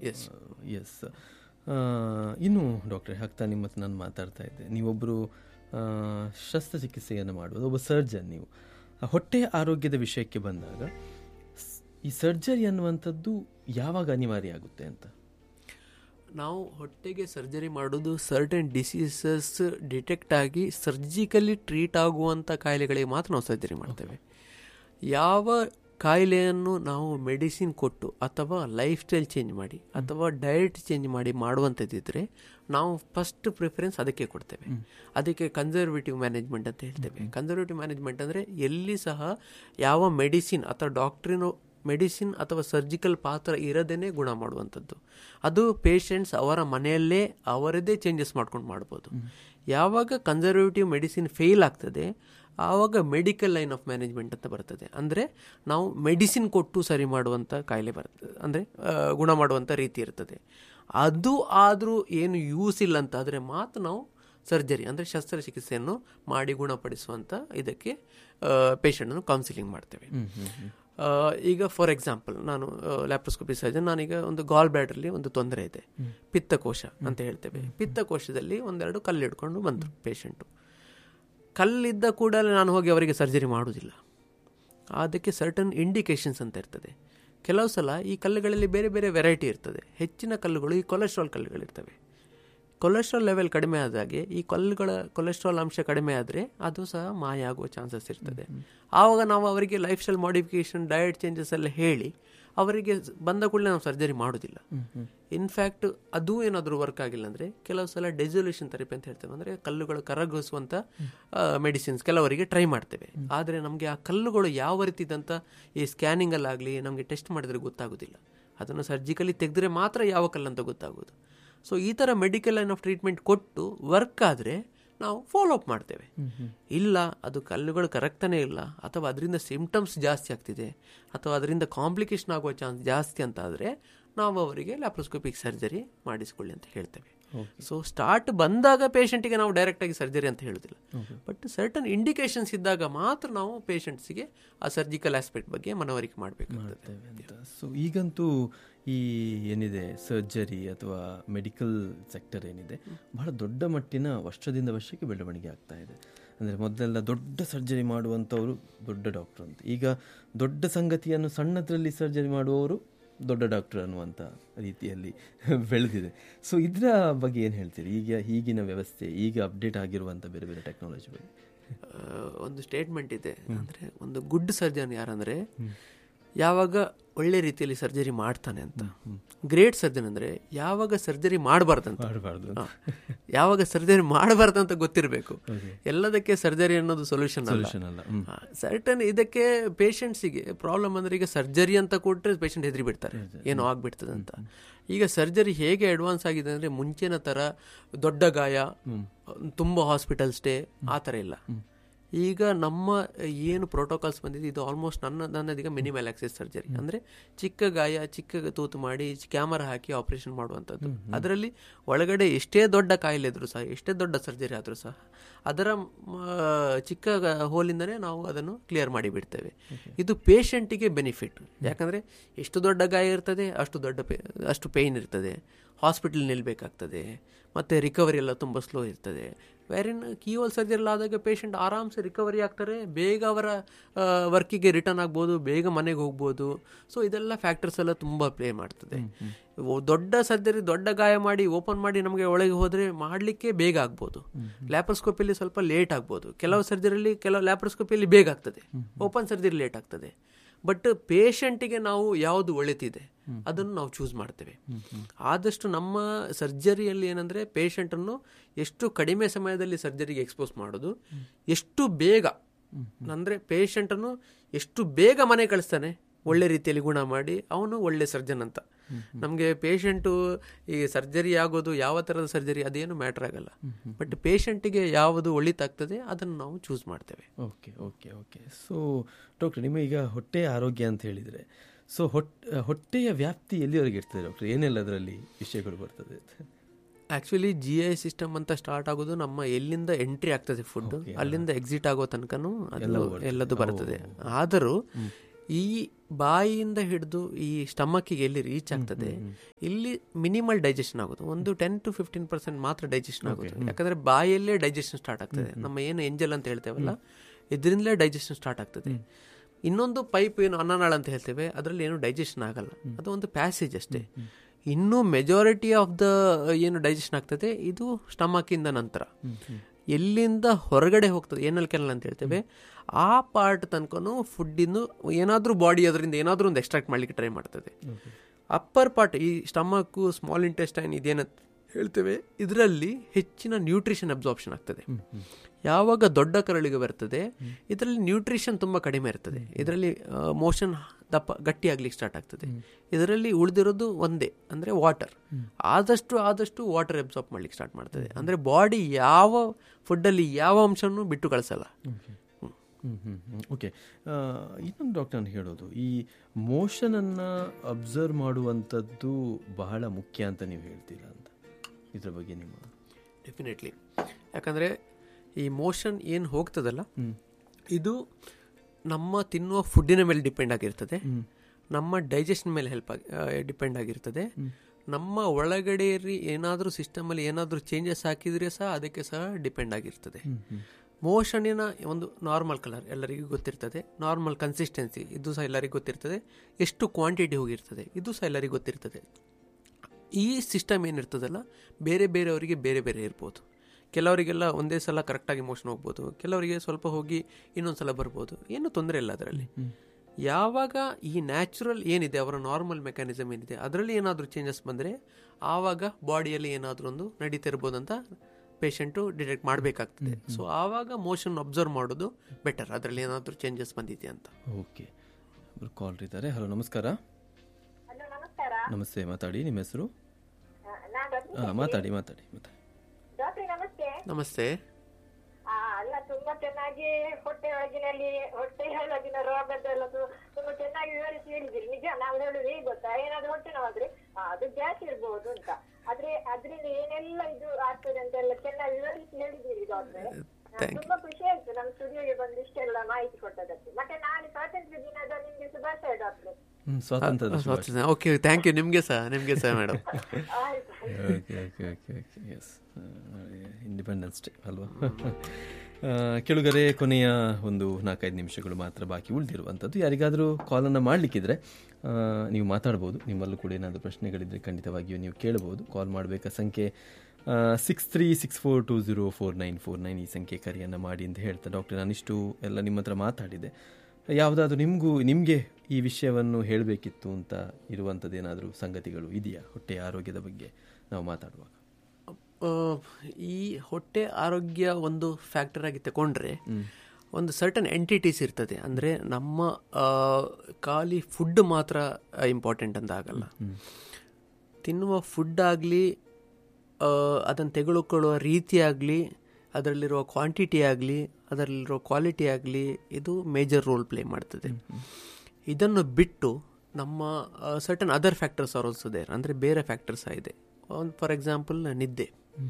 S S ಇನ್ನು ಡಾಕ್ಟ್ರೆ ಹಾಕ್ತಾ ನಿಮ್ಮ ಹತ್ರ ನಾನು ಮಾತಾಡ್ತಾ ಇದ್ದೆ ನೀವೊಬ್ಬರು ಆ, ಶಸ್ತ್ರಚಿಕಿತ್ಸೆಯನ್ನು ಮಾಡುವುದು ಒಬ್ಬ ಸರ್ಜನ್ ನೀವು ಆ ಹೊಟ್ಟೆಯ ಆರೋಗ್ಯದ ವಿಷಯಕ್ಕೆ ಬಂದಾಗ ಸ್- ಈ ಸರ್ಜರಿ ಅನ್ನುವಂಥದ್ದು ಯಾವಾಗ ಅನಿವಾರ್ಯ ಆಗುತ್ತೆ ಅಂತ ನಾವು ಹೊಟ್ಟೆಗೆ ಸರ್ಜರಿ ಮಾಡೋದು ಸರ್ಟನ್ ಡಿಸೀಸಸ್ ಡಿಟೆಕ್ಟ್ ಆಗಿ ಸರ್ಜಿಕಲಿ ಟ್ರೀಟ್ ಆಗುವಂಥ ಕಾಯಿಲೆಗಳಿಗೆ ಮಾತ್ರ ನಾವು ಸರ್ಜರಿ ಮಾಡ್ತೇವೆ ಯಾವ ಕಾಯಿಲೆಯನ್ನು ನಾವು ಮೆಡಿಸಿನ್ ಕೊಟ್ಟು ಅಥವಾ ಲೈಫ್ ಸ್ಟೈಲ್ ಚೇಂಜ್ ಮಾಡಿ ಅಥವಾ ಡಯಟ್ ಚೇಂಜ್ ಮಾಡಿ ಮಾಡುವಂಥದ್ದಿದ್ರೆ ನಾವು ಫಸ್ಟ್ ಪ್ರಿಫರೆನ್ಸ್ ಅದಕ್ಕೆ ಕೊಡ್ತೇವೆ ಅದಕ್ಕೆ ಕನ್ಸರ್ವೇಟಿವ್ ಮ್ಯಾನೇಜ್ಮೆಂಟ್ ಅಂತ ಹೇಳ್ತೇವೆ ಕನ್ಸರ್ವೇಟಿವ್ ಮ್ಯಾನೇಜ್ಮೆಂಟ್ ಅಂದರೆ ಎಲ್ಲಿ ಸಹ ಯಾವ ಮೆಡಿಸಿನ್ ಅಥವಾ ಡಾಕ್ಟ್ರಿನೋ ಮೆಡಿಸಿನ್ ಅಥವಾ ಸರ್ಜಿಕಲ್ ಪಾತ್ರ ಇರದೇನೆ ಗುಣ ಮಾಡುವಂಥದ್ದು ಅದು ಪೇಷಂಟ್ಸ್ ಅವರ ಮನೆಯಲ್ಲೇ ಅವರದೇ ಚೇಂಜಸ್ ಮಾಡ್ಕೊಂಡು ಮಾಡ್ಬೋದು ಯಾವಾಗ ಕನ್ಸರ್ವೇಟಿವ್ ಮೆಡಿಸಿನ್ ಫೇಲ್ ಆಗ್ತದೆ ಆವಾಗ ಮೆಡಿಕಲ್ ಲೈನ್ ಆಫ್ ಮ್ಯಾನೇಜ್ಮೆಂಟ್ ಅಂತ ಬರ್ತದೆ ಅಂದರೆ ನಾವು ಮೆಡಿಸಿನ್ ಕೊಟ್ಟು ಸರಿ ಮಾಡುವಂಥ ಕಾಯಿಲೆ ಬರ್ತದೆ ಅಂದರೆ ಗುಣ ಮಾಡುವಂಥ ರೀತಿ ಇರ್ತದೆ ಅದು ಆದರೂ ಏನು ಯೂಸ್ ಇಲ್ಲ ಅಂತಾದರೆ ಮಾತ್ರ ನಾವು ಸರ್ಜರಿ ಅಂದರೆ ಶಸ್ತ್ರಚಿಕಿತ್ಸೆಯನ್ನು ಮಾಡಿ ಗುಣಪಡಿಸುವಂಥ ಇದಕ್ಕೆ ಪೇಷಂಟನ್ನು ಕೌನ್ಸಿಲಿಂಗ್ ಮಾಡ್ತೇವೆ ಆ, ಈಗ ಫಾರ್ ಎಕ್ಸಾಂಪಲ್ ನಾನು ಲ್ಯಾಪ್ರೋಸ್ಕೋಪಿ ಸರ್ಜನ್ ನಾನೀಗ ಒಂದು ಗಾಲ್ ಬ್ಯಾಡ್ರಲ್ಲಿ ಒಂದು ತೊಂದರೆ ಇದೆ ಪಿತ್ತಕೋಶ ಅಂತ ಹೇಳ್ತೇವೆ ಪಿತ್ತಕೋಶದಲ್ಲಿ ಒಂದೆರಡು ಕಲ್ಲು ಹಿಡ್ಕೊಂಡು ಬಂದರು ಪೇಷಂಟು ಕಲ್ಲಿದ್ದ ಕೂಡಲೇ ನಾನು ಹೋಗಿ ಅವರಿಗೆ ಸರ್ಜರಿ ಮಾಡುವುದಿಲ್ಲ ಅದಕ್ಕೆ ಸರ್ಟನ್ ಇಂಡಿಕೇಶನ್ಸ್ ಅಂತ ಇರ್ತದೆ ಕೆಲವು ಸಲ ಈ ಕಲ್ಲುಗಳಲ್ಲಿ ಬೇರೆ ಬೇರೆ ವೆರೈಟಿ ಇರ್ತದೆ ಹೆಚ್ಚಿನ ಕಲ್ಲುಗಳು ಈ ಕೊಲೆಸ್ಟ್ರಾಲ್ ಕಲ್ಲುಗಳಿರ್ತವೆ ಕೊಲೆಸ್ಟ್ರಾಲ್ ಲೆವೆಲ್ ಕಡಿಮೆ ಆದಾಗೆ ಈ ಕಲ್ಲುಗಳ ಕೊಲೆಸ್ಟ್ರಾಲ್ ಅಂಶ ಕಡಿಮೆ ಆದರೆ ಅದು ಸಹ ಮಾಯ ಆಗುವ ಚಾನ್ಸಸ್ ಇರ್ತದೆ ಆವಾಗ ನಾವು ಅವರಿಗೆ lifestyle modification diet changes ಎಲ್ಲ ಹೇಳಿ ಅವರಿಗೆ ಬಂದ ಕೂಡಲೇ ನಾವು ಸರ್ಜರಿ ಮಾಡೋದಿಲ್ಲ ಇನ್ಫ್ಯಾಕ್ಟ್ ಅದು ಏನಾದರೂ ವರ್ಕ್ ಆಗಿಲ್ಲ ಅಂದರೆ ಕೆಲವು ಸಲ ಡೆಸೊಲ್ಯೂಷನ್ ಥೆರಪಿ ಅಂತ ಹೇಳ್ತೇವೆ ಅಂದರೆ ಕಲ್ಲುಗಳು ಕರಗಿಸುವಂಥ ಮೆಡಿಸಿನ್ಸ್ ಕೆಲವರಿಗೆ ಟ್ರೈ ಮಾಡ್ತೇವೆ ಆದರೆ ನಮಗೆ ಆ ಕಲ್ಲುಗಳು ಯಾವ ರೀತಿ ಇದಂತ ಈ ಸ್ಕ್ಯಾನಿಂಗಲ್ಲಾಗಲಿ ನಮಗೆ ಟೆಸ್ಟ್ ಮಾಡಿದ್ರೆ ಗೊತ್ತಾಗೋದಿಲ್ಲ ಅದನ್ನು ಸರ್ಜಿಕಲಿ ತೆಗೆದ್ರೆ ಮಾತ್ರ ಯಾವ ಕಲ್ಲಂತ ಗೊತ್ತಾಗೋದು ಸೊ ಈ ಥರ ಮೆಡಿಕಲ್ ಲೈನ್ ಆಫ್ ಟ್ರೀಟ್ಮೆಂಟ್ ಕೊಟ್ಟು ವರ್ಕ್ ಆದರೆ ನಾವು ಫಾಲೋ ಅಪ್ ಮಾಡ್ತೇವೆ ಇಲ್ಲ ಅದು ಕಲ್ಲುಗಳು ಕರೆಕ್ಟನೇ ಇಲ್ಲ ಅಥವಾ ಅದರಿಂದ ಸಿಂಪ್ಟಮ್ಸ್ ಜಾಸ್ತಿ ಆಗ್ತಿದೆ ಅಥವಾ ಅದರಿಂದ ಕಾಂಪ್ಲಿಕೇಶನ್ ಆಗುವ ಚಾನ್ಸ್ ಜಾಸ್ತಿ ಅಂತ ಆದರೆ ನಾವು ಅವರಿಗೆ ಲ್ಯಾಪ್ರೋಸ್ಕೋಪಿಕ್ ಸರ್ಜರಿ ಮಾಡಿಸ್ಕೊಳ್ಳಿ ಅಂತ ಹೇಳ್ತೇವೆ ಸೊ ಸ್ಟಾರ್ಟ್ ಬಂದಾಗ ಪೇಷಂಟಿಗೆ ನಾವು ಡೈರೆಕ್ಟಾಗಿ ಸರ್ಜರಿ ಅಂತ ಹೇಳೋದಿಲ್ಲ ಬಟ್ ಸರ್ಟನ್ ಇಂಡಿಕೇಶನ್ಸ್ ಇದ್ದಾಗ ಮಾತ್ರ ನಾವು ಪೇಷಂಟ್ಸ್ಗೆ ಆ ಸರ್ಜಿಕಲ್ ಆಸ್ಪೆಕ್ಟ್ ಬಗ್ಗೆ ಮನವರಿಕೆ ಮಾಡಬೇಕಾಗ್ತದೆ ಅಂತ ಸೊ ಈಗಂತೂ ಈ ಏನಿದೆ ಸರ್ಜರಿ ಅಥವಾ ಮೆಡಿಕಲ್ ಸೆಕ್ಟರ್ ಏನಿದೆ ಬಹಳ ದೊಡ್ಡ ಮಟ್ಟಿನ ವರ್ಷದಿಂದ ವರ್ಷಕ್ಕೆ ಬೆಳವಣಿಗೆ ಆಗ್ತಾ ಇದೆ ಅಂದರೆ ಮೊದಲೆಲ್ಲ ದೊಡ್ಡ ಸರ್ಜರಿ ಮಾಡುವಂಥವರು ದೊಡ್ಡ ಡಾಕ್ಟರ್ ಅಂತ ಈಗ ದೊಡ್ಡ ಸಂಗತಿಯನ್ನು ಸಣ್ಣದರಲ್ಲಿ ಸರ್ಜರಿ ಮಾಡುವವರು ದೊಡ್ಡ ಡಾಕ್ಟರ್ ಅನ್ನುವಂಥ ರೀತಿಯಲ್ಲಿ ಬೆಳೆದಿದೆ ಸೊ ಇದರ ಬಗ್ಗೆ ಏನು ಹೇಳ್ತೀರಿ ಈಗ ಈಗಿನ ವ್ಯವಸ್ಥೆ ಈಗ ಅಪ್ಡೇಟ್ ಆಗಿರುವಂಥ ಬೇರೆ ಬೇರೆ ಟೆಕ್ನಾಲಜಿ ಬಗ್ಗೆ ಆ, ಒಂದು ಸ್ಟೇಟ್ಮೆಂಟ್ ಇದೆ ಅಂದ್ರೆ ಒಂದು ಗುಡ್ ಸರ್ಜನ್ ಯಾರಂದ್ರೆ ಯಾವಾಗ ಒಳ್ಳೆ ರೀತಿಯಲ್ಲಿ ಸರ್ಜರಿ ಮಾಡ್ತಾನೆ ಅಂತ ಗ್ರೇಟ್ ಸರ್ಜನ್ ಅಂದ್ರೆ ಯಾವಾಗ ಸರ್ಜರಿ ಮಾಡಬಾರ್ದಂತ ಮಾಡಬಾರ್ದು ಯಾವಾಗ ಸರ್ಜರಿ ಮಾಡಬಾರ್ದಂತ ಗೊತ್ತಿರಬೇಕು ಎಲ್ಲದಕ್ಕೆ ಸರ್ಜರಿ ಅನ್ನೋದು ಸೊಲ್ಯೂಷನ್ ಅಲ್ಲ ಸೊಲ್ಯೂಷನ್ ಅಲ್ಲ ಹ್ಮ್. ಸರ್ಟನ್ ಇದಕ್ಕೆ ಪೇಷಂಟ್ಸಿಗೆ ಪ್ರಾಬ್ಲಮ್ ಅಂದ್ರೆ ಈಗ ಸರ್ಜರಿ ಅಂತ ಕೊಟ್ಟರೆ ಪೇಷಂಟ್ ಹೆದರಿ ಬಿಡ್ತಾರೆ ಏನೋ ಆಗ್ಬಿಡ್ತದೆ ಅಂತ ಈಗ ಸರ್ಜರಿ ಹೇಗೆ ಅಡ್ವಾನ್ಸ್ ಆಗಿದೆ ಅಂದ್ರೆ ಮುಂಚಿನ ತರ ದೊಡ್ಡ ಗಾಯ ತುಂಬ ಹಾಸ್ಪಿಟಲ್ ಸ್ಟೇ ಆ ಥರ ಇಲ್ಲ ಈಗ ನಮ್ಮ ಏನು ಪ್ರೋಟೋಕಾಲ್ಸ್ ಬಂದಿದೆ ಇದು ಆಲ್ಮೋಸ್ಟ್ ನನ್ನ ನನ್ನದೀಗ ಮಿನಿಮಲ್ ಆಕ್ಸೆಸ್ ಸರ್ಜರಿ ಅಂದ್ರೆ ಚಿಕ್ಕ ಗಾಯ ಚಿಕ್ಕ ತೂತು ಮಾಡಿ ಕ್ಯಾಮರಾ ಹಾಕಿ ಆಪರೇಷನ್ ಮಾಡುವಂಥದ್ದು ಅದರಲ್ಲಿ ಒಳಗಡೆ ಎಷ್ಟೇ ದೊಡ್ಡ ಕಾಯಿಲೆ ಇದ್ರೂ ಸಹ ಎಷ್ಟೇ ದೊಡ್ಡ ಸರ್ಜರಿ ಆದರೂ ಸಹ ಅದರ ಮ, ಚಿಕ್ಕ ಗ- ಹೋಲಿಂದನೇ ನಾವು ಅದನ್ನು ಕ್ಲಿಯರ್ ಮಾಡಿ ಬಿಡ್ತೇವೆ ಇದು ಪೇಷಂಟಿಗೆ ಬೆನಿಫಿಟ್ ಯಾಕಂದ್ರೆ ಎಷ್ಟು ದೊಡ್ಡ ಗಾಯ ಇರ್ತದೆ ಅಷ್ಟು ದೊಡ್ಡ ಪೇ ಅಷ್ಟು ಪೇಯ್ನ್ ಇರ್ತದೆ ಹಾಸ್ಪಿಟಲ್ ನಿಲ್ಬೇಕಾಗ್ತದೆ ಮತ್ತೆ ರಿಕವರಿ ಎಲ್ಲ ತುಂಬ ಸ್ಲೋ ಇರ್ತದೆ ವೇರಿನ್ ಕೀವಲ್ ಸರ್ಜರಿ ಆದಾಗ ಪೇಷಂಟ್ ಆರಾಮ್ಸೆ ರಿಕವರಿ ಆಗ್ತಾರೆ ಬೇಗ ಅವರ ವರ್ಕಿಗೆ ರಿಟರ್ನ್ ಆಗ್ಬೋದು ಬೇಗ ಮನೆಗೆ ಹೋಗ್ಬೋದು ಸೊ ಇದೆಲ್ಲ ಫ್ಯಾಕ್ಟರ್ಸ್ ಎಲ್ಲ ತುಂಬ ಪ್ಲೇ ಮಾಡ್ತದೆ ಓ- ದೊಡ್ಡ ಸರ್ಜರಿ ದೊಡ್ಡ ಗಾಯ ಮಾಡಿ ಓಪನ್ ಮಾಡಿ ನಮಗೆ ಒಳಗೆ ಹೋದ್ರೆ ಮಾಡಲಿಕ್ಕೆ ಬೇಗ ಆಗ್ಬೋದು ಲ್ಯಾಪ್ರೋಸ್ಕೋಪಿಯಲ್ಲಿ ಸ್ವಲ್ಪ ಲೇಟ್ ಆಗ್ಬೋದು ಕೆಲವು ಸರ್ಜರಿಲಿ ಕೆಲವು ಲ್ಯಾಪ್ರೋಸ್ಕೋಪಿಯಲ್ಲಿ ಬೇಗ ಆಗ್ತದೆ ಓಪನ್ ಸರ್ಜರಿ ಲೇಟ್ ಆಗ್ತದೆ ಬಟ್ ಪೇಷಂಟಿಗೆ ನಾವು ಯಾವುದು ಒಳಿತಿದೆ ಅದನ್ನು ನಾವು ಚೂಸ್ ಮಾಡ್ತೇವೆ ಆದಷ್ಟು ನಮ್ಮ ಸರ್ಜರಿಯಲ್ಲಿ ಏನಂದ್ರೆ patient ಅನ್ನು ಎಷ್ಟು ಕಡಿಮೆ ಸಮಯದಲ್ಲಿ ಸರ್ಜರಿಗೆ ಎಕ್ಸ್ಪೋಸ್ ಮಾಡೋದು ಎಷ್ಟು ಬೇಗ ಅಂದ್ರೆ patient ಅನ್ನು ಎಷ್ಟು ಬೇಗ ಮನೆ ಕಳಿಸ್ತಾನೆ ಒಳ್ಳೆ ರೀತಿಯಲ್ಲಿ ಗುಣ ಮಾಡಿ ಅವನು ಒಳ್ಳೆ ಸರ್ಜನ್ ಅಂತ ನಮಗೆ ಪೇಷಂಟು ಈ ಸರ್ಜರಿ ಆಗೋದು ಯಾವ ಥರದ ಸರ್ಜರಿ ಅದೇನು ಮ್ಯಾಟ್ರ್ ಆಗಲ್ಲ ಬಟ್ ಪೇಷಂಟಿಗೆ ಯಾವುದು ಒಳಿತಾಗ್ತದೆ ಅದನ್ನು ನಾವು ಚೂಸ್ ಮಾಡ್ತೇವೆ okay okay okay so doctor ನಿಮ್ಮ ಈಗ ಹೊಟ್ಟೆಯ ಆರೋಗ್ಯ ಅಂತ ಹೇಳಿದರೆ ಸೊ ಹೊಟ್ ಹೊಟ್ಟೆಯ ವ್ಯಾಪ್ತಿ ಎಲ್ಲಿವರೆಗೆ ಇರ್ತದೆ ಡಾಕ್ಟರ್ ಏನೆಲ್ಲ ಅದರಲ್ಲಿ ವಿಷಯಗಳು ಬರ್ತದೆ ಆಕ್ಚುಲಿ ಜಿ ಐ ಸಿಸ್ಟಮ್ ಅಂತ ಸ್ಟಾರ್ಟ್ ಆಗೋದು ನಮ್ಮ ಎಲ್ಲಿಂದ ಎಂಟ್ರಿ ಆಗ್ತದೆ ಫುಡ್ ಅಲ್ಲಿಂದ ಎಕ್ಸಿಟ್ ಆಗೋ ತನಕನೂ ಅದು ಎಲ್ಲದು ಬರ್ತದೆ ಆದರೂ ಈ ಬಾಯಿಯಿಂದ ಹಿಡಿದು ಈ ಸ್ಟಮಕ್ಕಿಗೆ ಎಲ್ಲಿ ರೀಚ್ ಆಗ್ತದೆ ಇಲ್ಲಿ ಮಿನಿಮಲ್ ಡೈಜೆಷನ್ ಆಗೋದು ಒಂದು ಟೆನ್ ಟು ಫಿಫ್ಟೀನ್ ಪರ್ಸೆಂಟ್ ಮಾತ್ರ ಡೈಜೆಷನ್ ಆಗೋದು ಯಾಕಂದ್ರೆ ಬಾಯಲ್ಲೇ ಡೈಜೆಷನ್ ಸ್ಟಾರ್ಟ್ ಆಗ್ತದೆ ನಮ್ಮ ಏನು ಎಂಜಲ್ ಅಂತ ಹೇಳ್ತೇವಲ್ಲ ಇದರಿಂದಲೇ ಡೈಜೆಷನ್ ಸ್ಟಾರ್ಟ್ ಆಗ್ತದೆ ಇನ್ನೊಂದು ಪೈಪ್ ಏನು ಅನ್ನನಾಳ ಅಂತ ಹೇಳ್ತೇವೆ ಅದರಲ್ಲಿ ಏನು ಡೈಜೆಷನ್ ಆಗಲ್ಲ ಅದು ಒಂದು ಪ್ಯಾಸೇಜ್ ಅಷ್ಟೇ ಇನ್ನು ಮೆಜಾರಿಟಿ ಆಫ್ ದ ಏನು ಡೈಜೆಷನ್ ಆಗ್ತದೆ ಇದು ಸ್ಟಮಕಿಂದ ನಂತರ ಎಲ್ಲಿಂದ ಹೊರಗಡೆ ಹೋಗ್ತದೆ ಏನಲ್ ಕೆನಲ್ ಅಂತ ಹೇಳ್ತೇವೆ ಆ ಪಾರ್ಟ್ ತನಕನು ಫುಡ್ಡಿಂದು ಏನಾದರೂ ಬಾಡಿ ಅದರಿಂದ ಏನಾದರೂ ಒಂದು ಎಕ್ಸ್ಟ್ರಾಕ್ಟ್ ಮಾಡ್ಲಿಕ್ಕೆ ಟ್ರೈ ಮಾಡ್ತದೆ ಅಪ್ಪರ್ ಪಾರ್ಟ್ ಈ ಸ್ಟಮಕ್ಕು ಸ್ಮಾಲ್ ಇಂಟೆಸ್ಟೈನ್ ಇದೇನಂತ ಹೇಳ್ತೇವೆ ಇದರಲ್ಲಿ ಹೆಚ್ಚಿನ ನ್ಯೂಟ್ರಿಷನ್ ಅಬ್ಸಾರ್ಪ್ಷನ್ ಆಗ್ತದೆ ಯಾವಾಗ ದೊಡ್ಡ ಕರಳಿಗೆ ಬರ್ತದೆ ಇದರಲ್ಲಿ ನ್ಯೂಟ್ರಿಷನ್ ತುಂಬ ಕಡಿಮೆ ಇರ್ತದೆ ಇದರಲ್ಲಿ ಮೋಷನ್ ದಪ್ಪ ಗಟ್ಟಿ ಆಗ್ಲಿಕ್ಕೆ ಸ್ಟಾರ್ಟ್ ಆಗ್ತದೆ ಇದರಲ್ಲಿ ಉಳಿದಿರೋದು ಒಂದೇ ಅಂದರೆ ವಾಟರ್ ಆದಷ್ಟು ಆದಷ್ಟು ವಾಟರ್ ಅಬ್ಸಾರ್ಬ್ ಮಾಡ್ಲಿಕ್ಕೆ ಸ್ಟಾರ್ಟ್ ಮಾಡ್ತದೆ ಅಂದರೆ ಬಾಡಿ ಯಾವ ಫುಡ್ಡಲ್ಲಿ ಯಾವ ಅಂಶನೂ ಬಿಟ್ಟು ಕಳಿಸಲ್ಲ ಓಕೆ ಇನ್ನೊಂದು ಡಾಕ್ಟರ್ ನಾನು ಹೇಳೋದು ಈ ಮೋಷನನ್ನು ಅಬ್ಸರ್ವ್ ಮಾಡುವಂಥದ್ದು ಬಹಳ ಮುಖ್ಯ ಅಂತ ನೀವು ಹೇಳ್ತೀರಾ ಅಂತ ಇದ್ರ ಬಗ್ಗೆ ನಿಮ್ಮ ಡೆಫಿನೆಟ್ಲಿ ಯಾಕಂದರೆ ಈ ಮೋಷನ್ ಏನು ಹೋಗ್ತದಲ್ಲ ಇದು ನಮ್ಮ ತಿನ್ನುವ ಫುಡ್ಡಿನ ಮೇಲೆ ಡಿಪೆಂಡ್ ಆಗಿರ್ತದೆ ನಮ್ಮ ಡೈಜೆಷನ್ ಮೇಲೆ ಹೆಲ್ಪ್ ಆಗಿ ಡಿಪೆಂಡ್ ಆಗಿರ್ತದೆ ನಮ್ಮ ಒಳಗಡೆ ಏನಾದರೂ ಸಿಸ್ಟಮಲ್ಲಿ ಏನಾದರೂ ಚೇಂಜಸ್ ಹಾಕಿದ್ರೆ ಸಹ ಅದಕ್ಕೆ ಸಹ ಡಿಪೆಂಡ್ ಆಗಿರ್ತದೆ ಮೋಷನಿನ ಒಂದು ನಾರ್ಮಲ್ ಕಲರ್ ಎಲ್ಲರಿಗೂ ಗೊತ್ತಿರ್ತದೆ ನಾರ್ಮಲ್ ಕನ್ಸಿಸ್ಟೆನ್ಸಿ ಇದು ಸಹ ಎಲ್ಲರಿಗೂ ಗೊತ್ತಿರ್ತದೆ ಎಷ್ಟು ಕ್ವಾಂಟಿಟಿ ಹೋಗಿರ್ತದೆ ಇದು ಸಹ ಎಲ್ಲರಿಗೂ ಗೊತ್ತಿರ್ತದೆ ಈ ಸಿಸ್ಟಮ್ ಏನಿರ್ತದಲ್ಲ ಬೇರೆ ಬೇರೆಯವರಿಗೆ ಬೇರೆ ಬೇರೆ ಇರ್ಬೋದು ಕೆಲವರಿಗೆಲ್ಲ ಒಂದೇ ಸಲ ಕರೆಕ್ಟಾಗಿ ಮೋಷನ್ ಹೋಗ್ಬೋದು ಕೆಲವರಿಗೆ ಸ್ವಲ್ಪ ಹೋಗಿ ಇನ್ನೊಂದು ಸಲ ಬರ್ಬೋದು ಏನು ತೊಂದರೆ ಇಲ್ಲ ಅದರಲ್ಲಿ ಯಾವಾಗ ಈ ನ್ಯಾಚುರಲ್ ಏನಿದೆ ಅವರ ನಾರ್ಮಲ್ ಮೆಕ್ಯಾನಿಸಮ್ ಏನಿದೆ ಅದರಲ್ಲಿ ಏನಾದರೂ ಚೇಂಜಸ್ ಬಂದರೆ ಆವಾಗ ಬಾಡಿಯಲ್ಲಿ ಏನಾದರೂ ಒಂದು ನಡೀತಿರ್ಬೋದು ಅಂತ ಪೇಷಂಟು ಡಿಟೆಕ್ಟ್ ಮಾಡಬೇಕಾಗ್ತದೆ ಸೊ ಆವಾಗ ಮೋಷನ್ ಅಬ್ಸರ್ವ್ ಮಾಡೋದು ಬೆಟರ್ ಅದರಲ್ಲಿ ಏನಾದರೂ ಚೇಂಜಸ್ ಬಂದಿದೆ ಅಂತ ಓಕೆ ಒಬ್ರು ಕಾಲ್ ಇದ್ದಾರೆ ಹಲೋ ನಮಸ್ಕಾರ ಹಲೋ ನಮಸ್ಕಾರ ನಮಸ್ತೆ ಮಾತಾಡಿ ನಿಮ್ಮ ಹೆಸರು ಆ, ನಾನ್ ರತ್ನ. ಹಾಂ ಮಾತಾಡಿ ಮಾತಾಡಿ ಮಾತಾಡಿ ಡಾಕ್ಟ್ರೆ ನಮಸ್ತೆ ನಮಸ್ತೆ ಆ, ಅಲ್ಲ ತುಂಬಾ ಚೆನ್ನಾಗಿ ಹೊಟ್ಟೆ ಒಳಗಿನಲ್ಲಿ ಹೊಟ್ಟೆ ಒಳಗಿನ ರೋಗದ್ದೆಲ್ಲ ತು- ತುಂಬಾ ಚೆನ್ನಾಗಿ ವಿವರಿಸಿ ಹೇಳಿದಿರಿ ನಿಜ ನಾವು ಹೇಳುದು ಹೇಗೆ ಗೊತ್ತಾ ಏನಾದ್ರು ಹೊಟ್ಟೆ ನೋವಾದ್ರೆ ಆ, ಅದು ಗ್ಯಾಸ್ ಇರ್ಬೋದು ಅಂತ ಆದ್ರೆ ಅದ್ರಿಂದ ಏನೆಲ್ಲ ಇದು ಆಗ್ತದೆ ಅಂತ ಎಲ್ಲ ಚೆನ್ನಾಗಿ ವಿವರಿಸಿ ಹೇಳಿದ್ದೀರಿ ಡಾಕ್ಟ್ರೆ ಆ, ತುಂಬಾ ಖುಷಿ ಆಯ್ತು ನಮ್ಮ ಸ್ಟುಡಿಯೋಗೆ ಬಂದು ಇಷ್ಟೆಲ್ಲ ಮಾಹಿತಿ ಕೊಟ್ಟದಕ್ಕೆ ಮತ್ತೆ ನಾಳೆ ಸ್ವಾತಂತ್ರ್ಯ ದಿನದ ನಿಮ್ಗೆ ಶುಭಾಶಯ ಡಾಕ್ಟ್ರೆ ಹ್ಮ್, ಸ್ವಾತಂತ್ರ್ಯದ ಶುಭಾಶಯ ಓಕೆ ಥ್ಯಾಂಕ್ ಯು ನಿಮಗೆ ಸಹ ನಿಮಗೆ ಸಹ ಮೇಡಮ್ ಆಯ್ತು okay okay okay okay yes independence day ಅಲ್ವಾ ಆ, ಕೆಳಗರೆ ಕೊನೆಯ ಒಂದು ನಾಲ್ಕೈದು ನಿಮಿಷಗಳು ಮಾತ್ರ ಬಾಕಿ ಉಳಿದಿರುವಂಥದ್ದು ಯಾರಿಗಾದರೂ ಕಾಲನ್ನು ಮಾಡಲಿಕ್ಕಿದ್ರೆ ನೀವು ಮಾತಾಡ್ಬೋದು ನಿಮ್ಮಲ್ಲೂ ಕೂಡ ಏನಾದರೂ ಪ್ರಶ್ನೆಗಳಿದ್ದರೆ ಖಂಡಿತವಾಗಿಯೂ ನೀವು ಕೇಳಬಹುದು ಕಾಲ್ ಮಾಡಬೇಕಾ ಸಂಖ್ಯೆ six three six four two zero four nine four nine ಈ ಸಂಖ್ಯೆ ಕರೆಯನ್ನು ಮಾಡಿ ಅಂತ ಹೇಳ್ತಾ ಡಾಕ್ಟರ್ ನಾನಿಷ್ಟು ಎಲ್ಲ ನಿಮ್ಮ ಹತ್ರ ಮಾತಾಡಿದೆ ಯಾವುದಾದ್ರೂ ನಿಮಗೂ ನಿಮಗೆ ಈ ವಿಷಯವನ್ನು ಹೇಳಬೇಕಿತ್ತು ಅಂತ ಇರುವಂಥದ್ದು ಏನಾದರೂ ಸಂಗತಿಗಳು ಇದೆಯಾ ಹೊಟ್ಟೆಯ ಆರೋಗ್ಯದ ಬಗ್ಗೆ ನಾವು ಮಾತಾಡುವಾಗ ಆ, ಈ ಹೊಟ್ಟೆ ಆರೋಗ್ಯ ಒಂದು ಫ್ಯಾಕ್ಟರ್ ಆಗಿ ತಗೊಂಡ್ರೆ ಒಂದು ಸರ್ಟನ್ ಎಂಟಿಟೀಸ್ ಇರ್ತದೆ ಅಂದರೆ ನಮ್ಮ ಆ, ಖಾಲಿ ಫುಡ್ ಮಾತ್ರ ಇಂಪಾರ್ಟೆಂಟ್ ಅಂತ ಆಗಲ್ಲ ತಿನ್ನುವ ಫುಡ್ ಆಗಲಿ ಅದನ್ನು ತೆಗೆದುಕೊಳ್ಳುವ ರೀತಿ ಆಗಲಿ ಅದರಲ್ಲಿರುವ ಕ್ವಾಂಟಿಟಿ ಆಗಲಿ ಅದರಲ್ಲಿರುವ ಕ್ವಾಲಿಟಿ ಆಗಲಿ ಇದು ಮೇಜರ್ ರೋಲ್ ಪ್ಲೇ ಮಾಡ್ತದೆ ಇದನ್ನು ಬಿಟ್ಟು ನಮ್ಮ certain other factors are also there ಅಂದರೆ ಬೇರೆ ಫ್ಯಾಕ್ಟರ್ಸ್ ಇದೆ ಫಾರ್ ಎಕ್ಸಾಂಪಲ್ ನಿದ್ದೆ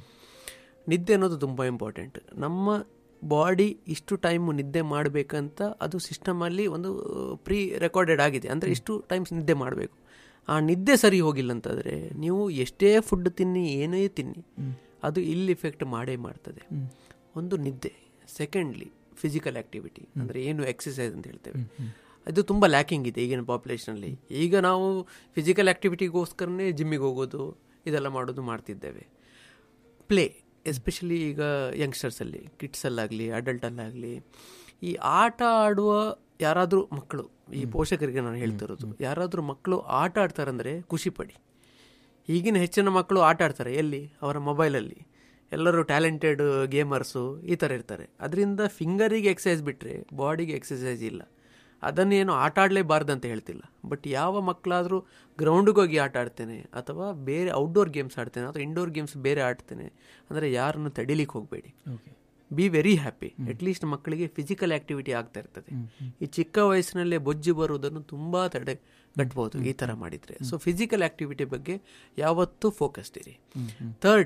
ನಿದ್ದೆ ಅನ್ನೋದು ತುಂಬ ಇಂಪಾರ್ಟೆಂಟ್ ನಮ್ಮ ಬಾಡಿ ಇಷ್ಟು ಟೈಮು ನಿದ್ದೆ ಮಾಡಬೇಕಂತ ಅದು ಸಿಸ್ಟಮಲ್ಲಿ ಒಂದು ಪ್ರೀ ರೆಕಾರ್ಡೆಡ್ ಆಗಿದೆ ಅಂದರೆ ಇಷ್ಟು ಟೈಮ್ಸ್ ನಿದ್ದೆ ಮಾಡಬೇಕು ಆ ನಿದ್ದೆ ಸರಿ ಹೋಗಿಲ್ಲ ಅಂತಂದರೆ ನೀವು ಎಷ್ಟೇ ಫುಡ್ ತಿನ್ನಿ ಏನೇ ತಿನ್ನಿ ಅದು ಇಲ್ಲಿ ಇಫೆಕ್ಟ್ ಮಾಡೇ ಮಾಡ್ತದೆ ಒಂದು ನಿದ್ದೆ ಸೆಕೆಂಡ್ಲಿ ಫಿಸಿಕಲ್ ಆ್ಯಕ್ಟಿವಿಟಿ ಅಂದರೆ ಏನು ಎಕ್ಸಸೈಸ್ ಅಂತ ಹೇಳ್ತೇವೆ ಅದು ತುಂಬ ಲ್ಯಾಕಿಂಗ್ ಇದೆ ಈಗಿನ ಪಾಪ್ಯುಲೇಷನಲ್ಲಿ ಈಗ ನಾವು ಫಿಸಿಕಲ್ ಆ್ಯಕ್ಟಿವಿಟಿಗೋಸ್ಕರನೇ ಜಿಮ್ಮಿಗೆ ಹೋಗೋದು ಇದೆಲ್ಲ ಮಾಡೋದು ಮಾಡ್ತಿದ್ದೇವೆ ಪ್ಲೇ ಎಸ್ಪೆಷಲಿ ಈಗ ಯಂಗ್ಸ್ಟರ್ಸಲ್ಲಿ ಕಿಡ್ಸಲ್ಲಾಗಲಿ ಅಡಲ್ಟಲ್ಲಾಗಲಿ ಈ ಆಟ ಆಡುವ ಯಾರಾದರೂ ಮಕ್ಕಳು ಈ ಪೋಷಕರಿಗೆ ನಾನು ಹೇಳ್ತಿರೋದು ಯಾರಾದರೂ ಮಕ್ಕಳು ಆಟ ಆಡ್ತಾರಂದರೆ ಖುಷಿ ಪಡಿ ಈಗಿನ ಹೆಚ್ಚಿನ ಮಕ್ಕಳು ಆಟ ಆಡ್ತಾರೆ ಎಲ್ಲಿ ಅವರ ಮೊಬೈಲಲ್ಲಿ ಎಲ್ಲರೂ ಟ್ಯಾಲೆಂಟೆಡ್ ಗೇಮರ್ಸು ಈ ಥರ ಇರ್ತಾರೆ ಅದರಿಂದ ಫಿಂಗರಿಗೆ ಎಕ್ಸಸೈಸ್ ಬಿಟ್ಟರೆ ಬಾಡಿಗೆ ಎಕ್ಸಸೈಸ್ ಇಲ್ಲ ಅದನ್ನೇನು ಆಟ ಆಡಲೇಬಾರ್ದು ಅಂತ ಹೇಳ್ತಿಲ್ಲ ಬಟ್ ಯಾವ ಮಕ್ಕಳಾದರೂ ಗ್ರೌಂಡಿಗೆ ಹೋಗಿ ಆಟ ಆಡ್ತೇನೆ ಅಥವಾ ಬೇರೆ ಔಟ್ಡೋರ್ ಗೇಮ್ಸ್ ಆಡ್ತೇನೆ ಅಥವಾ ಇಂಡೋರ್ ಗೇಮ್ಸ್ ಬೇರೆ ಆಡ್ತೇನೆ ಅಂದರೆ ಯಾರನ್ನು ತಡಿಲಿಕ್ಕೆ ಹೋಗಬೇಡಿ okay be very happy at least ಮಕ್ಕಳಿಗೆ ಫಿಸಿಕಲ್ ಆಕ್ಟಿವಿಟಿ ಆಗ್ತಾ ಇರ್ತದೆ ಈ ಚಿಕ್ಕ ವಯಸ್ಸಿನಲ್ಲೇ ಬೊಜ್ಜು ಬರುವುದನ್ನು ತುಂಬ ತಡೆ ಗಟ್ಬೋದು ಈ ಥರ ಮಾಡಿದರೆ ಸೊ ಫಿಸಿಕಲ್ ಆಕ್ಟಿವಿಟಿ ಬಗ್ಗೆ ಯಾವತ್ತೂ ಫೋಕಸ್ಡ್ ಇರಿ ಥರ್ಡ್ಲಿ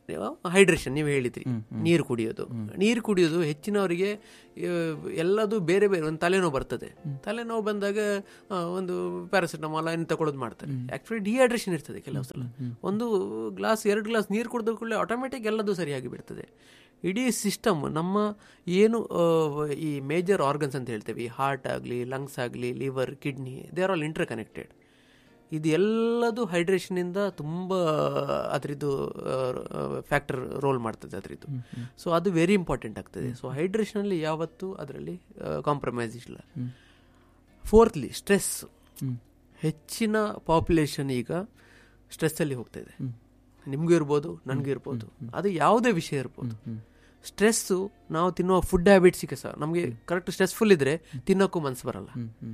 ಹೈಡ್ರೇಷನ್ ನೀವು ಹೇಳಿದ್ರಿ ನೀರು ಕುಡಿಯೋದು ನೀರು ಕುಡಿಯೋದು ಹೆಚ್ಚಿನವರಿಗೆ ಆ, ಎಲ್ಲದು ಬೇರೆ ಬೇರೆ ಒಂದು ತಲೆನೋವು ಬರ್ತದೆ ತಲೆನೋವು ಬಂದಾಗ ಆ, ಒಂದು ಪ್ಯಾರಾಸಿಟಮಾಲ್ ಏನು ತಗೊಳ್ಳೋದು ಮಾಡ್ತಾರೆ ಆಕ್ಚುಲಿ ಡಿಹೈಡ್ರೇಷನ್ ಇರ್ತದೆ ಕೆಲವು ಸಲ ಒಂದು ಗ್ಲಾಸ್ ಎರಡು ಗ್ಲಾಸ್ ನೀರು ಕುಡಿದ ಕೂಡಲೇ ಆಟೋಮೆಟಿಕ್ ಎಲ್ಲದು ಸರಿಯಾಗಿ ಬಿಡ್ತದೆ ಇಡೀ ಸಿಸ್ಟಮ್ ನಮ್ಮ ಏನು ಆ, ಈ ಮೇಜರ್ ಆರ್ಗನ್ಸ್ ಅಂತ ಹೇಳ್ತೇವೆ ಈ ಹಾರ್ಟ್ ಆಗಲಿ ಲಂಗ್ಸ್ ಆಗಲಿ liver kidney they are all interconnected ಇದು ಎಲ್ಲದು ಹೈಡ್ರೇಷನಿಂದ ತುಂಬ ಅದರದ್ದು ಫ್ಯಾಕ್ಟರ್ ರೋಲ್ ಮಾಡ್ತದೆ ಅದರದ್ದು ಸೊ ಅದು ವೆರಿ ಇಂಪಾರ್ಟೆಂಟ್ ಆಗ್ತದೆ ಸೊ ಹೈಡ್ರೇಷನಲ್ಲಿ ಯಾವತ್ತೂ ಅದರಲ್ಲಿ ಕಾಂಪ್ರಮೈಸ್ ಇಲ್ಲ ಫೋರ್ತ್ಲಿ ಸ್ಟ್ರೆಸ್ ಹೆಚ್ಚಿನ ಪಾಪ್ಯುಲೇಷನ್ ಈಗ ಸ್ಟ್ರೆಸ್ಸಲ್ಲಿ ಹೋಗ್ತಾ ಇದೆ ನಿಮಗೂ ಇರ್ಬೋದು ನನಗೂ ಇರ್ಬೋದು ಅದು ಯಾವುದೇ ವಿಷಯ ಇರ್ಬೋದು ಸ್ಟ್ರೆಸ್ಸು ನಾವು ತಿನ್ನುವ ಫುಡ್ ಹ್ಯಾಬಿಟ್ಸಿಗೆ ಸಹ ನಮಗೆ ಕರೆಕ್ಟ್ ಸ್ಟ್ರೆಸ್ಫುಲ್ ಇದ್ರೆ ತಿನ್ನೋಕ್ಕೂ ಮನಸ್ಸು ಬರಲ್ಲ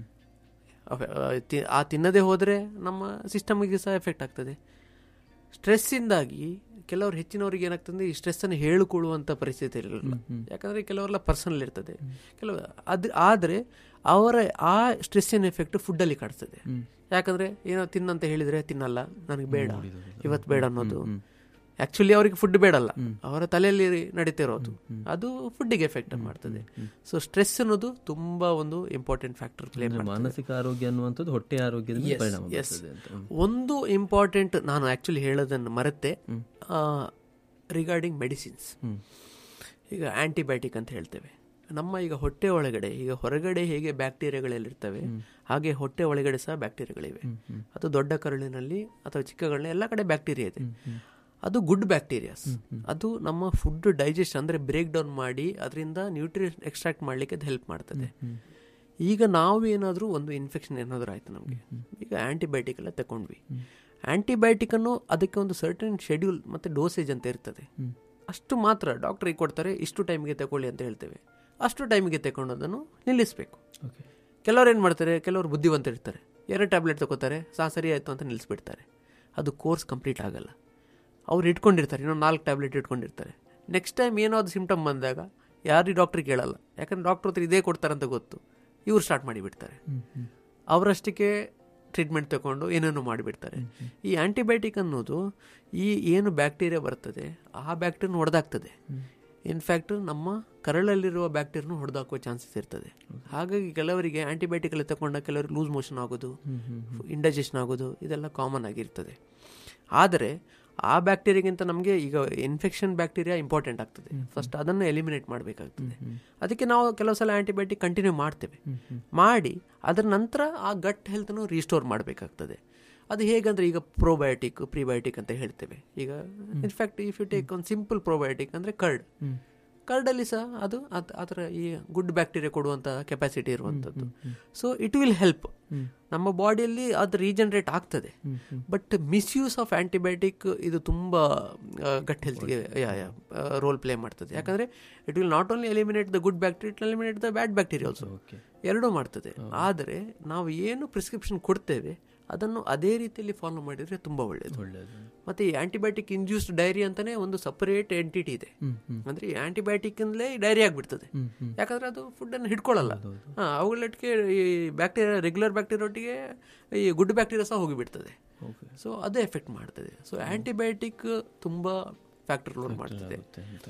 ಅವ- ಆ, ತಿ- ಆ ತಿನ್ನದೇ ಹೋದರೆ ನಮ್ಮ ಸಿಸ್ಟಮಿಗೆ ಸಹ ಎಫೆಕ್ಟ್ ಆಗ್ತದೆ ಸ್ಟ್ರೆಸ್ಸಿಂದಾಗಿ ಕೆಲವರು ಹೆಚ್ಚಿನವರಿಗೆ ಏನಾಗ್ತದೆ ಈ ಸ್ಟ್ರೆಸ್ಸನ್ನು ಹೇಳಿಕೊಳ್ಳುವಂಥ ಪರಿಸ್ಥಿತಿ ಇರಲಿಲ್ಲ ಯಾಕಂದರೆ ಕೆಲವರೆಲ್ಲ ಪರ್ಸನಲ್ ಇರ್ತದೆ ಕೆಲವು ಅದು ಆದರೆ ಅವರ ಆ ಸ್ಟ್ರೆಸ್ಸಿನ ಎಫೆಕ್ಟ್ ಫುಡ್ಡಲ್ಲಿ ಕಾಡ್ತದೆ ಯಾಕಂದರೆ ಏನೋ ತಿನ್ನಂತ ಹೇಳಿದರೆ ತಿನ್ನಲ್ಲ ನನಗೆ ಬೇಡ ಇವತ್ತು ಬೇಡ ಅನ್ನೋದು ಆ್ಯಕ್ಚುಲಿ ಅವರಿಗೆ ಫುಡ್ ಬೇಡಲ್ಲ ಅವರ ತಲೆಯಲ್ಲಿ ನಡೀತಾ ಇರೋದು ಅದು ಫುಡ್ಡಿಗೆ ಎಫೆಕ್ಟ್ ಮಾಡ್ತದೆ ಸೊ ಸ್ಟ್ರೆಸ್ ಅನ್ನೋದು ತುಂಬ ಒಂದು ಇಂಪಾರ್ಟೆಂಟ್ ಫ್ಯಾಕ್ಟರ್ ಪ್ಲೇ ಅಂದ್ರೆ ಮಾನಸಿಕ ಆರೋಗ್ಯ ಅನ್ನುವಂಥದ್ದು ಹೊಟ್ಟೆ ಆರೋಗ್ಯದ ಮೇಲೆ ಪರಿಣಾಮ ಬೀರ್ತದೆ ಅಂತ ಹ್ಮ್. ಒಂದು ಇಂಪಾರ್ಟೆಂಟ್ ನಾನು ಆ್ಯಕ್ಚುಲಿ ಹೇಳೋದನ್ನು ಮರೆತೆ ರಿಗಾರ್ಡಿಂಗ್ ಮೆಡಿಸಿನ್ಸ್ ಈಗ ಆಂಟಿಬಯೋಟಿಕ್ ಅಂತ ಹೇಳ್ತೇವೆ ನಮ್ಮ ಈಗ ಹೊಟ್ಟೆ ಒಳಗಡೆ ಈಗ ಹೊರಗಡೆ ಹೇಗೆ ಬ್ಯಾಕ್ಟೀರಿಯಾಗಳೆಲ್ಲಿರ್ತವೆ ಹಾಗೆ ಹೊಟ್ಟೆ ಒಳಗಡೆ ಸಹ ಬ್ಯಾಕ್ಟೀರಿಯಾಗಳಿವೆ ಅದು ದೊಡ್ಡ ಕರುಳಿನಲ್ಲಿ ಅಥವಾ ಚಿಕ್ಕ ಕರುಳಿನಲ್ಲಿ ಎಲ್ಲ ಕಡೆ ಬ್ಯಾಕ್ಟೀರಿಯಾ ಇದೆ ಅದು ಗುಡ್ ಬ್ಯಾಕ್ಟೀರಿಯಾಸ್ ಅದು ನಮ್ಮ ಫುಡ್ ಡೈಜೆಸ್ಟ್ ಅಂದರೆ ಬ್ರೇಕ್ ಡೌನ್ ಮಾಡಿ ಅದರಿಂದ ನ್ಯೂಟ್ರಿಯನ್ ಎಕ್ಸ್ಟ್ರಾಕ್ಟ್ ಮಾಡಲಿಕ್ಕೆ ಅದು ಹೆಲ್ಪ್ ಮಾಡ್ತದೆ ಈಗ ನಾವು ಏನಾದರೂ ಒಂದು ಇನ್ಫೆಕ್ಷನ್ ಏನಾದರೂ ಆಯಿತು ನಮಗೆ ಈಗ ಆ್ಯಂಟಿಬಯೋಟಿಕ್ ಎಲ್ಲ ತಗೊಂಡ್ವಿ ಆ್ಯಂಟಿಬಯೋಟಿಕನ್ನು ಅದಕ್ಕೆ ಒಂದು ಸರ್ಟನ್ ಶೆಡ್ಯೂಲ್ ಮತ್ತು ಡೋಸೇಜ್ ಅಂತ ಇರ್ತದೆ ಅಷ್ಟು ಮಾತ್ರ ಡಾಕ್ಟ್ರಿಗೆ ಕೊಡ್ತಾರೆ ಇಷ್ಟು ಟೈಮಿಗೆ ತಗೊಳ್ಳಿ ಅಂತ ಹೇಳ್ತೇವೆ ಅಷ್ಟು ಟೈಮಿಗೆ ತಗೊಂಡೋದನ್ನು ನಿಲ್ಲಿಸಬೇಕು Okay. ಕೆಲವ್ರು ಏನು ಮಾಡ್ತಾರೆ ಕೆಲವರು ಬುದ್ಧಿವಂತ ಇರ್ತಾರೆ ಎರಡು ಟ್ಯಾಬ್ಲೆಟ್ ತಗೋತಾರೆ ಸಾ ಸರಿ ಆಯಿತು ಅಂತ ನಿಲ್ಲಿಸ್ಬಿಡ್ತಾರೆ ಅದು ಕೋರ್ಸ್ ಕಂಪ್ಲೀಟ್ ಆಗಲ್ಲ ಅವ್ರು ಇಟ್ಕೊಂಡಿರ್ತಾರೆ ಇನ್ನೊಂದು ನಾಲ್ಕು ಟ್ಯಾಬ್ಲೆಟ್ ಇಟ್ಕೊಂಡಿರ್ತಾರೆ ನೆಕ್ಸ್ಟ್ ಟೈಮ್ ಏನೋ ಅದು ಸಿಂಪ್ಟಮ್ ಬಂದಾಗ ಯಾರು ಡಾಕ್ಟ್ರಿಗೆ ಕೇಳಲ್ಲ ಯಾಕಂದ್ರೆ ಡಾಕ್ಟ್ರ್ ಹತ್ರ ಇದೇ ಕೊಡ್ತಾರಂತ ಗೊತ್ತು ಇವ್ರು ಸ್ಟಾರ್ಟ್ ಮಾಡಿಬಿಡ್ತಾರೆ ಅವರಷ್ಟಕ್ಕೆ ಟ್ರೀಟ್ಮೆಂಟ್ ತಗೊಂಡು ಏನೇನೋ ಮಾಡಿಬಿಡ್ತಾರೆ ಈ ಆ್ಯಂಟಿಬಯೋಟಿಕ್ ಅನ್ನೋದು ಈ ಏನು ಬ್ಯಾಕ್ಟೀರಿಯಾ ಬರ್ತದೆ ಆ ಬ್ಯಾಕ್ಟೀರಿಯನ್ ಹೊಡೆದಾಗ್ತದೆ ಇನ್ಫ್ಯಾಕ್ಟ್ ನಮ್ಮ ಕರಳಲ್ಲಿರುವ ಬ್ಯಾಕ್ಟೀರಿಯನ್ನು ಹೊಡೆದಾಕುವ ಚಾನ್ಸಸ್ ಇರ್ತದೆ ಹಾಗಾಗಿ ಕೆಲವರಿಗೆ ಆ್ಯಂಟಿಬಯೋಟಿಕ್ ಎಲ್ಲ ತಗೊಂಡಾಗ ಕೆಲವರಿಗೆ ಲೂಸ್ ಮೋಷನ್ ಆಗೋದು ಇಂಡೈಜೆಷನ್ ಆಗೋದು ಇದೆಲ್ಲ ಕಾಮನ್ ಆಗಿರ್ತದೆ ಆದರೆ ಆ ಬ್ಯಾಕ್ಟೀರಿಯಾಗಿಂತ ನಮಗೆ ಈಗ ಇನ್ಫೆಕ್ಷನ್ ಬ್ಯಾಕ್ಟೀರಿಯಾ ಇಂಪಾರ್ಟೆಂಟ್ ಆಗ್ತದೆ ಫಸ್ಟ್ ಅದನ್ನು ಎಲಿಮಿನೇಟ್ ಮಾಡಬೇಕಾಗ್ತದೆ ಅದಕ್ಕೆ ನಾವು ಕೆಲವು ಸಲ ಆ್ಯಂಟಿಬಯೋಟಿಕ್ ಕಂಟಿನ್ಯೂ ಮಾಡ್ತೇವೆ ಮಾಡಿ ಅದರ ನಂತರ ಆ ಗಟ್ ಹೆಲ್ತನ್ನು ರೀಸ್ಟೋರ್ ಮಾಡಬೇಕಾಗ್ತದೆ ಅದು ಹೇಗಂದ್ರೆ ಈಗ ಪ್ರೋಬಯೋಟಿಕ್ ಪ್ರಿಬಯೋಟಿಕ್ ಅಂತ ಹೇಳ್ತೇವೆ ಈಗ ಇನ್ಫ್ಯಾಕ್ಟ್ ಇಫ್ ಯು ಟೇಕ್ ಒಂದು ಸಿಂಪಲ್ ಪ್ರೋಬಯೋಟಿಕ್ ಅಂದರೆ ಕರ್ಡ್ ಕರ್ಡಲ್ಲಿ ಸಹ ಅದು ಅದ್- ಅದರ ಈ ಗುಡ್ ಬ್ಯಾಕ್ಟೀರಿಯಾ ಕೊಡುವಂಥ ಕೆಪಾಸಿಟಿ ಇರುವಂಥದ್ದು ಸೊ ಇಟ್ ವಿಲ್ ಹೆಲ್ಪ್ ನಮ್ಮ ಬಾಡಿಯಲ್ಲಿ ಅದು ರೀಜನರೇಟ್ ಆಗ್ತದೆ ಬಟ್ ಮಿಸ್ಯೂಸ್ ಆಫ್ ಆ್ಯಂಟಿಬಯೋಟಿಕ್ ಇದು ತುಂಬ ಗಟ್ ಹೆಲ್ತ್ಗೆ ರೋಲ್ ಪ್ಲೇ ಮಾಡ್ತದೆ ಯಾಕಂದರೆ it will not only eliminate the good bacteria it eliminate the bad bacteria also ಎರಡೂ ಮಾಡ್ತದೆ ಆದರೆ ನಾವು ಏನು ಪ್ರಿಸ್ಕ್ರಿಪ್ಷನ್ ಕೊಡ್ತೇವೆ ಅದನ್ನು ಅದೇ ರೀತಿಯಲ್ಲಿ ಫಾಲೋ ಮಾಡಿದರೆ ತುಂಬ ಒಳ್ಳೆಯದು ಒಳ್ಳೆಯದು ಮತ್ತೆ ಈ ಆಂಟಿಬಯೋಟಿಕ್ ಇಂಡ್ಯೂಸ್ಡ್ ಡೈರಿ ಅಂತಾನೆ ಒಂದು ಸಪರೇಟ್ ಎಂಟಿಟಿ ಇದೆ ಅಂದ್ರೆ ಈ ಆಂಟಿಬಯೋಟಿಕ್ ಇಂದಲೇ ಡೈರಿ ಆಗ್ಬಿಡ್ತದೆ ಯಾಕಂದ್ರೆ ಅದು ಫುಡ್ ಅನ್ನು ಹಿಡ್ಕೊಳ್ಳಲ್ಲ ಹಾ ಅವುಗಳೊಟ್ಟಿಗೆ ಈ ಬ್ಯಾಕ್ಟೀರಿಯಾ ರೆಗ್ಯುಲರ್ ಬ್ಯಾಕ್ಟೀರಿಯಾ ಒಟ್ಟಿಗೆ ಈ ಗುಡ್ ಬ್ಯಾಕ್ಟೀರಿಯಾ ಸಹ ಹೋಗಿಬಿಡ್ತದೆ ಸೊ ಅದೇ ಎಫೆಕ್ಟ್ ಮಾಡ್ತದೆ ಸೊ ಆಂಟಿಬಯೋಟಿಕ್ ತುಂಬಾ ಫ್ಯಾಕ್ಟರ್ ರೋಲ್ ಮಾಡ್ತದೆ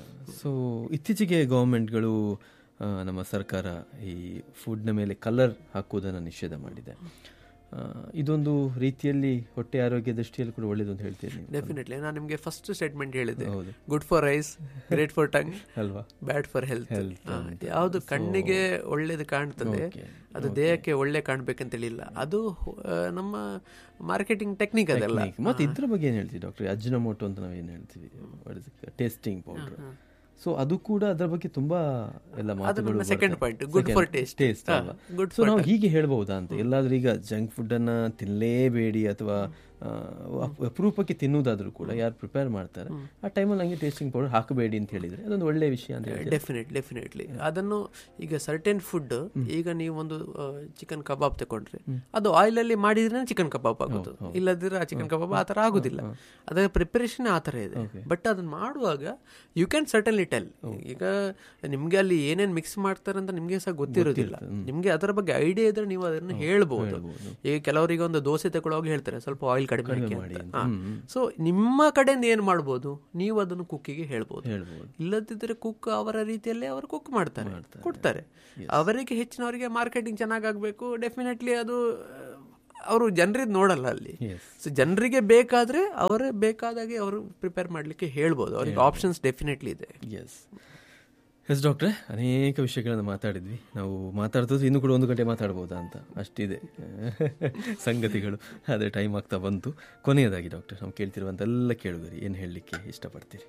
ಸೊ ಇತ್ತೀಚೆಗೆ ಗೌರ್ಮೆಂಟ್ಗಳು ನಮ್ಮ ಸರ್ಕಾರ ಈ ಫುಡ್ನ ಮೇಲೆ ಕಲರ್ ಹಾಕುವುದನ್ನು ನಿಷೇಧ ಮಾಡಿದೆ ಆ, ಇದೊಂದು ರೀತಿಯಲ್ಲಿ ಹೊಟ್ಟೆ ಆರೋಗ್ಯ ದೃಷ್ಟಿಯಲ್ಲಿ ಕೂಡ ಒಳ್ಳೇದು ಅಂತ ಹೇಳ್ತೀರಿ ನೀವು ಡೆಫಿನೆಟ್ಲಿ ನಾನು ನಿಮಗೆ ಫಸ್ಟ್ ಸ್ಟೇಟ್ಮೆಂಟ್ ಹೇಳಿದೆ ಹೌದು. Good for eyes great for tongue ಅಲ್ವಾ ಬ್ಯಾಡ್ ಫಾರ್ ಹೆಲ್ತ್ Health ಅಂತ. ಯಾವುದು ಕಣ್ಣಿಗೆ ಒಳ್ಳೇದು ಕಾಣ್ತದೆ Okay. ಅದು ದೇಹಕ್ಕೆ ಒಳ್ಳೆ ಕಾಣ್ಬೇಕಂತೇಳಿಲ್ಲ ಅದು ಆ, ನಮ್ಮ ಮಾರ್ಕೆಟಿಂಗ್ ಟೆಕ್ನಿಕ್ ಅದೆಲ್ಲ Technique. ಮತ್ತೆ ಇದ್ರ ಬಗ್ಗೆ ಏನು ಹೇಳ್ತೀವಿ ಡಾಕ್ಟರ್ ಅಜ್ಜಿನಮೋಟೋ ಅಂತ ನಾವು ಏನು ಹೇಳ್ತೀವಿ ಟೇಸ್ಟಿಂಗ್ ಪೌಡರ್ ಸೊ ಅದು ಕೂಡ ಅದರ ಬಗ್ಗೆ ತುಂಬಾ ಎಲ್ಲ ಮಾತುಗಳು ನನ್ನ second point. Good for taste. Taste ಹಾ, ಅಲ್ವಾ good ಸೊ ನಾವು ಹೀಗೆ ಹೇಳ್ಬಹುದಾ ಅಂತ ಎಲ್ಲಾದ್ರೂ ಈಗ ಜಂಕ್ ಫುಡ್ ಅನ್ನ ತಿನ್ನಲೇಬೇಡಿ ಅಥವಾ ಆ, ಅಪ್- ಅಪರೂಪಕ್ಕೆ ತಿನ್ನುವುದಾದ್ರೂ ಕೂಡ ಯಾರು ಪ್ರಿಪೇರ್ ಮಾಡ್ತಾರೆ ಆ ಟೈಮಲ್ಲಿ ನಂಗೆ ಟೇಸ್ಟಿಂಗ್ ಪೌಡರ್ ಹಾಕಬೇಡಿ ಅಂತ ಹೇಳಿದ್ರೆ ಅದೊಂದು ಒಳ್ಳೆ ವಿಷಯ ಅಂತ ಹೇಳಿ ಡೆಫಿನೆಟ್ ಡೆಫಿನೆಟ್ಲಿ ಅದನ್ನು ಈಗ ಸರ್ಟೆನ್ ಫುಡ್ ಈಗ ನೀವು ಒಂದು ಚಿಕನ್ ಕಬಾಬ್ ತಗೊಂಡ್ರೆ ಅದು ಆಯಿಲ್ ಅಲ್ಲಿ ಮಾಡಿದ್ರೆ ಚಿಕನ್ ಕಬಾಬ್ ಆಗೋದು ಇಲ್ಲದಿದ್ರೆ ಆ ಚಿಕನ್ ಕಬಾಬ್ ಆ ಥರ ಆಗುದಿಲ್ಲ ಅದರ ಪ್ರಿಪರೇಷನ್ ಆ ಥರ ಇದೆ ಬಟ್ ಅದನ್ನ ಮಾಡುವಾಗ ಯು ಕ್ಯಾನ್ ಸರ್ಟನ್ಲಿ ಟೆಲ್ ಈಗ ನಿಮ್ಗೆ ಅಲ್ಲಿ ಏನೇನ್ ಮಿಕ್ಸ್ ಮಾಡ್ತಾರೆ ಅಂತ ನಿಮ್ಗೆ ಸಹ ಗೊತ್ತಿರೋದಿಲ್ಲ ನಿಮ್ಗೆ ಅದರ ಬಗ್ಗೆ ಐಡಿಯಾ ಇದ್ರೆ ನೀವು ಅದನ್ನು ಹೇಳ್ಬಹುದು ಈಗ ಕೆಲವರಿಗೆ ಒಂದು ದೋಸೆ ತಗೊಳ್ಳುವಾಗ ಹೇಳ್ತಾರೆ ಸ್ವಲ್ಪ ಆಯಿಲ್ ಕಡಿಮೆ ಹಾಕಿ ಮಾಡಿ ಅಂತ. ಅಂತ. ಹಾ. ಹ್ಮ್. ಸೊ ನಿಮ್ಮ ಕಡೆಯಿಂದ ಏನು ಮಾಡ್ಬೋದು ನೀವು ಅದನ್ನು ಕುಕ್ಕಿಗೆ ಹೇಳ್ಬೋದು ಹೇಳ್ಬೋದು ಇಲ್ಲದಿದ್ದರೆ ಕುಕ್ ಅವರ ರೀತಿಯಲ್ಲೇ ಅವರು ಕುಕ್ ಮಾಡ್ತಾರೆ ಕೊಡ್ತಾರೆ ಅವರಿಗೆ ಹೆಚ್ಚಿನವರಿಗೆ ಮಾರ್ಕೆಟಿಂಗ್ ಚೆನ್ನಾಗಾಗಬೇಕು ಡೆಫಿನೆಟ್ಲಿ ಅದು ಅವರು ಜನರಿಗೆ ನೋಡಲ್ಲ ಅಲ್ಲಿ ಎಸ್ ಸೊ ಜನರಿಗೆ ಬೇಕಾದ್ರೆ ಅವರೇ ಬೇಕಾದಾಗೆ ಅವರು ಪ್ರಿಪೇರ್ ಮಾಡಲಿಕ್ಕೆ ಹೇಳ್ಬೋದು ಅವ್ರಿಗೆ ಆಪ್ಷನ್ಸ್ ಡೆಫಿನೆಟ್ಲಿ ಇದೆ ಎಸ್ ಎಸ್ ಡಾಕ್ಟ್ರೆ ಅನೇಕ ವಿಷಯಗಳನ್ನು ಮಾತಾಡಿದ್ವಿ ನಾವು ಮಾತಾಡ್ತಿದ್ರೆ ಇನ್ನೂ ಕೂಡ ಒಂದು ಗಂಟೆ ಮಾತಾಡ್ಬೋದಾ ಅಂತ ಅಷ್ಟಿದೆ ಸಂಗತಿಗಳು ಅದೇ ಟೈಮ್ ಆಗ್ತಾ ಬಂತು ಕೊನೆಯದಾಗಿ ಡಾಕ್ಟರ್ ನಾವು ಕೇಳ್ತಿರುವಂಥ ಎಲ್ಲ ಕೇಳುಗರಿ ಏನು ಹೇಳಲಿಕ್ಕೆ ಇಷ್ಟಪಡ್ತೀರಿ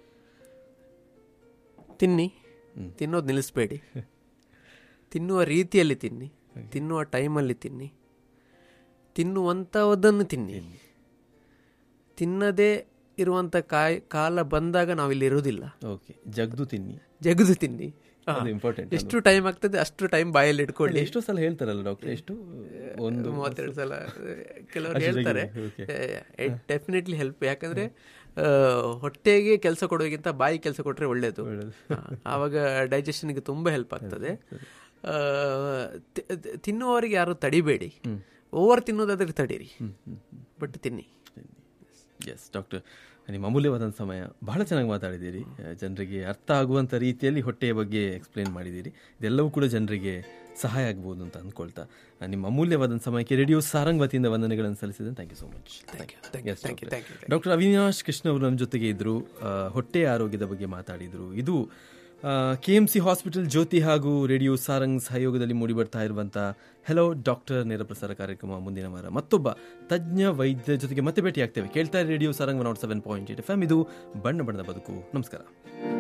ತಿನ್ನಿ ತಿನ್ನೋದು ನಿಲ್ಲಿಸ್ಬೇಡಿ ತಿನ್ನುವ ರೀತಿಯಲ್ಲಿ ತಿನ್ನಿ ತಿನ್ನುವ ಟೈಮಲ್ಲಿ ತಿನ್ನಿ ತಿನ್ನುವಂಥದ್ದನ್ನು ತಿನ್ನಿ ತಿನ್ನದೇ ಇರುವಂಥ ಕಾಯ್ ಕಾಲ ಬಂದಾಗ ನಾವಿಲ್ಲಿ ಇರೋದಿಲ್ಲ ಓಕೆ ಜಗ್ದು ತಿನ್ನಿ ಜಗದು ತಿನ್ನಿ ಹಾ. ಅದು ಇಂಪಾರ್ಟೆಂಟ್ ಎಷ್ಟು ಟೈಮ್ ಆಗ್ತದೆ ಅಷ್ಟು ಟೈಮ್ ಬಾಯಲ್ಲಿ ಇಟ್ಕೊಳ್ಳಿ ಎಷ್ಟೋ ಸಲ ಹೇಳ್ತಾರಲ್ಲ ಡಾಕ್ಟರ್ ಎಷ್ಟು ಒಂದು ಮೂವತ್ತೆರಡು ಸಲ ಕೆಲವರು ಅಷ್ಟು ಹೇಳ್ತಾರೆ ತೆಗೀರಿ, ಡೆಫಿನೆಟ್ಲಿ ಹೆಲ್ಪ್ ಯಾಕಂದ್ರೆ ಆ, ಹೊಟ್ಟೆಗೆ ಕೆಲಸ ಕೊಡೋದಕ್ಕಿಂತ ಬಾಯಿ ಕೆಲಸ ಕೊಟ್ರೆ ಒಳ್ಳೇದು ಹಾ, ಆವಾಗ ಡೈಜೆಷನ್ಗೆ ತುಂಬಾ ಹೆಲ್ಪ್ ಆಗ್ತದೆ ಆ, ತಿ- ತಿ- ತಿನ್ನುವವರಿಗೆ ಯಾರು ತಡಿಬೇಡಿ ಓವರ್ ತಿನ್ನೋದಾದ್ರೆ ತಡೀರಿ ಬಟ್ ತಿನ್ನಿ ಎಸ್ ಡಾಕ್ಟರ್ ನಿಮ್ಮ ಅಮೂಲ್ಯವಾದ ಸಮಯ ಬಹಳ ಚೆನ್ನಾಗಿ ಮಾತಾಡಿದ್ದೀರಿ ಜನರಿಗೆ ಅರ್ಥ ಆಗುವಂಥ ರೀತಿಯಲ್ಲಿ ಹೊಟ್ಟೆಯ ಬಗ್ಗೆ ಎಕ್ಸ್ಪ್ಲೇನ್ ಮಾಡಿದ್ದೀರಿ ಇದೆಲ್ಲವೂ ಕೂಡ ಜನರಿಗೆ ಸಹಾಯ ಆಗ್ಬೋದು ಅಂತ ಅಂದ್ಕೊಳ್ತಾ ಆ, ನಿಮ್ಮ ಅಮೂಲ್ಯವಾದ ಸಮಯಕ್ಕೆ ರೇಡಿಯೋ ಸಾರಂಗ್ ವತಿಯಿಂದ ವಂದನೆಗಳನ್ನು ಸಲ್ಲಿಸಿದೆ thank you so much Thank you, thank you, thank you, thank you. Doctor Avinash Krishna ಅವರು ನಮ್ಮ ಜೊತೆಗೆ ಇದ್ದರು ಹೊಟ್ಟೆಯ ಆರೋಗ್ಯದ ಬಗ್ಗೆ ಮಾತಾಡಿದರು ಇದು K M C hospital Jyothi ಹಾಗೂ ರೇಡಿಯೋ ಸಾರಂಗ್ ಸಹಯೋಗದಲ್ಲಿ ಮೂಡಿಬರ್ತಾ ಇರುವಂಥ ಹೆಲೋ ಡಾಕ್ಟರ್ ನೇರ ಪ್ರಸಾರ ಕಾರ್ಯಕ್ರಮ ಮುಂದಿನ ವಾರ ಮತ್ತೊಬ್ಬ ತಜ್ಞ ವೈದ್ಯರ ಜೊತೆಗೆ ಮತ್ತೆ ಭೇಟಿ ಆಗ್ತೇವೆ ಕೇಳ್ತಾ radio Sarang one nought seven point eight F M ಇದು ಬಣ್ಣ ಬಣ್ಣದ ಬದುಕು ನಮಸ್ಕಾರ